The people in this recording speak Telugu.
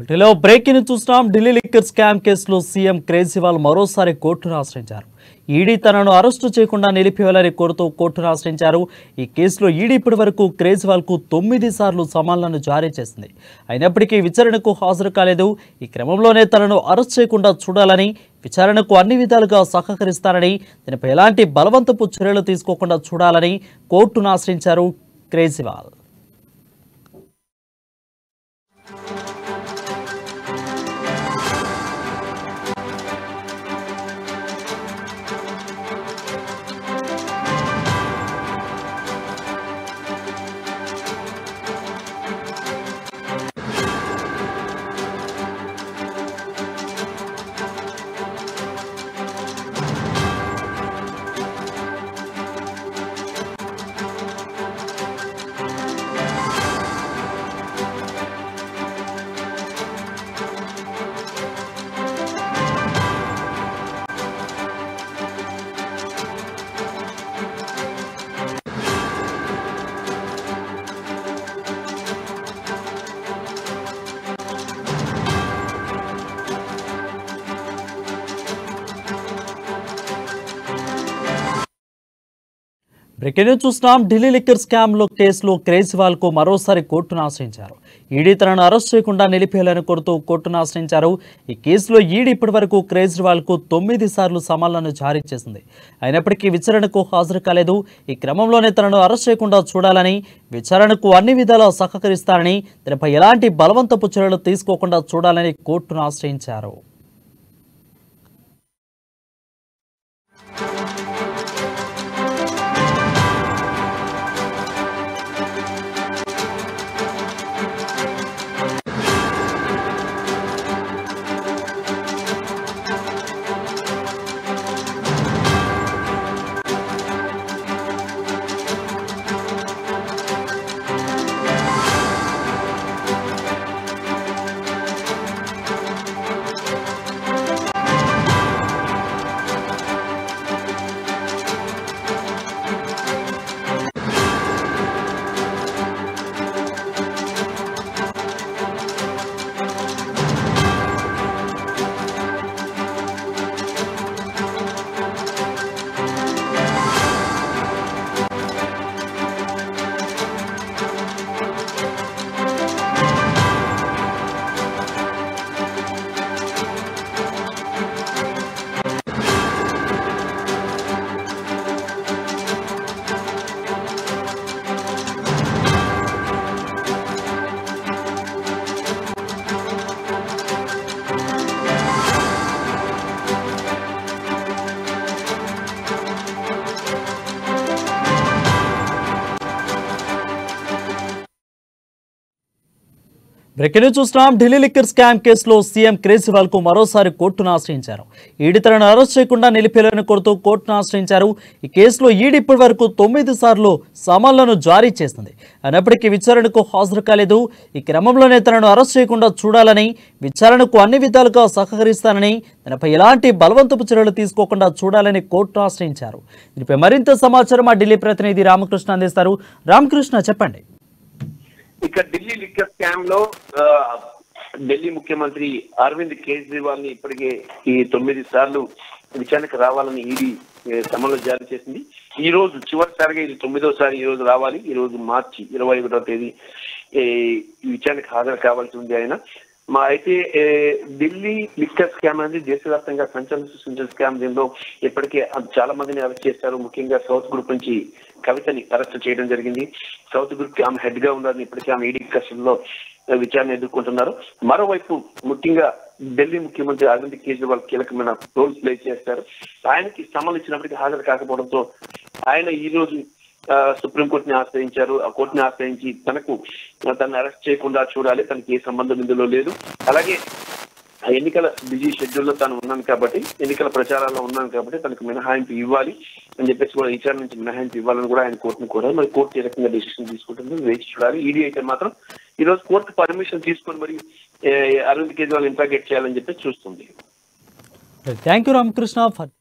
ఢిల్లీలో బ్రేకింగ్ చూస్తున్నాం ఢిల్లీ లిక్కర్ స్కామ్ కేసులో సీఎం కేజ్రీవాల్ మరోసారి కోర్టును ఆశ్రయించారు ఈడీ తనను అరెస్టు చేయకుండా నిలిపివేయాలని కోరుతూ కోర్టును ఆశ్రయించారు ఈ కేసులో ఈడీ ఇప్పటి వరకు కేజ్రీవాల్ కు తొమ్మిది సార్లు సమన్లను జారీ చేసింది అయినప్పటికీ విచారణకు హాజరు కాలేదు ఈ క్రమంలోనే తనను అరెస్ట్ చేయకుండా చూడాలని విచారణకు అన్ని విధాలుగా సహకరిస్తారని దీనిపై ఎలాంటి బలవంతపు చర్యలు తీసుకోకుండా చూడాలని కోర్టును ఆశ్రయించారు కేజ్రీవాల్ బ్రేకింగ్ న్యూస్ చూస్తున్నాం ఢిల్లీ లిక్కర్ స్కామ్ లో కేసులో కేజ్రీవాల్ కు మరోసారి కోర్టును ఆశ్రయించారు ఈడీ తనను అరెస్ట్ చేయకుండా నిలిపేయాలని కోరుతూ కోర్టును ఆశ్రయించారు ఈ కేసులో ఈడీ ఇప్పటివరకు కేజ్రీవాల్ కు తొమ్మిది సార్లు సమన్లను జారీ చేసింది అయినప్పటికీ విచారణకు హాజరు కాలేదు ఈ క్రమంలోనే తనను అరెస్ట్ చేయకుండా చూడాలని విచారణకు అన్ని విధాలా సహకరిస్తారని దీనిపై ఎలాంటి బలవంతపు చర్యలు తీసుకోకుండా చూడాలని కోర్టును ఆశ్రయించారు బ్రేకింగ్ న్యూస్ చూస్తున్నాం ఢిల్లీ లిక్కర్ స్కామ్ కేసులో సీఎం కేజ్రీవాల్ కు మరోసారి కోర్టును ఆశ్రయించారు ఈడీ తనను అరెస్ట్ చేయకుండా నిలిపేయాలని కోరుతూ కోర్టును ఆశ్రయించారు ఈ కేసులో ఈడీ ఇప్పటి వరకు తొమ్మిది సార్లు సమన్లను జారీ చేసింది అయినప్పటికీ విచారణకు హాజరు కాలేదు ఈ క్రమంలోనే తనను అరెస్ట్ చేయకుండా చూడాలని విచారణకు అన్ని విధాలుగా సహకరిస్తానని తనపై ఎలాంటి బలవంతపు చర్యలు తీసుకోకుండా చూడాలని కోర్టును ఆశ్రయించారు దీనిపై మరింత సమాచారం మా ఢిల్లీ ప్రతినిధి రామకృష్ణ అందిస్తారు రామకృష్ణ చెప్పండి ఇక ఢిల్లీ లిక్కర్ స్కామ్ లో ఆ, ఢిల్లీ ముఖ్యమంత్రి అరవింద్ కేజ్రీవాల్ ని ఇప్పటికే ఈ తొమ్మిది సార్లు విచారణకు రావాలని ఈడీ సమన్లు జారీ చేసింది ఈ రోజు చివరిసారిగా ఇది తొమ్మిదోసారి ఈ రోజు రావాలి ఈ రోజు మార్చి ఇరవై ఒకటో తేదీ ఏ, ఈ విచారణకు హాజరు కావాల్సి ఉంది ఆయన మా అయితే ఏ, ఢిల్లీ లిక్కర్ స్కామ్ అనేది దేశవ్యాప్తంగా సంచలన సృష్టించిన స్కామ్ దీనిలో ఇప్పటికే చాలా మందిని అరెస్ట్ చేశారు ముఖ్యంగా సౌత్ గ్రూప్ నుంచి కవితని అరెస్ట్ చేయడం జరిగింది సౌత్ గ్రూప్ కి ఆమె హెడ్ గా ఉన్నారని ఇప్పటికే ఆమె ఈడీ కస్టడీలో విచారణ ఎదుర్కొంటున్నారు మరోవైపు ముఖ్యంగా ఢిల్లీ ముఖ్యమంత్రి అరవింద్ కేజ్రీవాల్ కీలకమైన రోల్ ప్లే చేస్తారు ఆయనకి సమన్లు ఇచ్చినప్పటికీ హాజరు కాకపోవడంతో ఆయన ఈ రోజు ఆ, సుప్రీంకోర్టుని ఆశ్రయించారు ఆ కోర్టుని ఆశ్రయించి తనకు తనను అరెస్ట్ చేయకుండా చూడాలి తనకి ఏ సంబంధం ఇందులో లేదు అలాగే ఆ ఎన్నికల బిజీ షెడ్యూల్ లో తాను ఉన్నాను కాబట్టి ఎన్నికల ప్రచారాల్లో ఉన్నాను కాబట్టి తనకు మినహాయింపు ఇవ్వాలి అని చెప్పేసి కూడా విచారణ నుంచి మినహాయింపు ఇవ్వాలని కూడా ఆయన కోర్టును కోరారు మరి కోర్టు ఏ రకంగా డిసిషన్ తీసుకుంటుంది వేచి చూడాలి ఈడీ అయితే మాత్రం ఈ రోజు కోర్టు పర్మిషన్ తీసుకొని మరి ఏ, అరవింద్ కేజ్రీవాల్ ఇంట్రాగేట్ చేయాలని చెప్పేసి చూస్తుంది థ్యాంక్ యూ రామకృష్ణ ఫర్